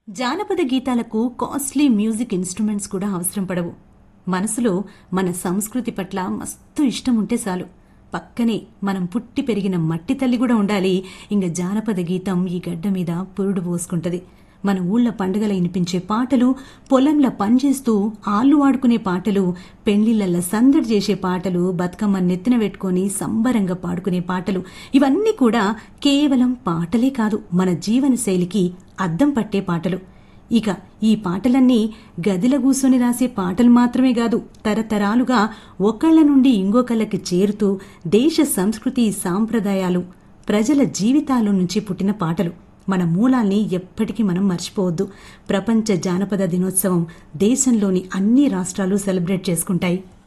జానపద గీతాలకు costly music instruments కూడా అవసరం పడవు మనసులో మన సంస్కృతి పట్ల మస్తు ఇష్టం ఉంటే చాలు పక్కనే మనం పుట్టి పెరిగిన మట్టి తల్లి కూడా ఉండాలి ఇంక జానపద గీతం ఈ గడ్డ మీద పురుడు పోసుకుంటది మన ఊళ్ళ పండుగల వినిపించే పాటలు పొలంల పనిచేస్తూ ఆళ్ళు వాడుకునే పాటలు పెళ్లిళ్లల్ల సందడి చేసే పాటలు బతుకమ్మ నెత్తిన పెట్టుకొని సంబరంగా పాడుకునే పాటలు ఇవన్నీ కూడా కేవలం పాటలే కాదు మన జీవన శైలికి అద్దం పట్టే పాటలు ఇక ఈ పాటలన్నీ గదిల కూర్చొని రాసే పాటలు మాత్రమే కాదు తరతరాలుగా ఒకళ్ళ నుండి ఇంకొకళ్ళకి చేరుతూ దేశ సంస్కృతి సాంప్రదాయాలు ప్రజల జీవితాల నుంచి పుట్టిన పాటలు మన మూలాల్ని ఎప్పటికీ మనం మర్చిపోవద్దు ప్రపంచ జానపద దినోత్సవం దేశంలోని అన్ని రాష్ట్రాలు సెలబ్రేట్ చేసుకుంటాయి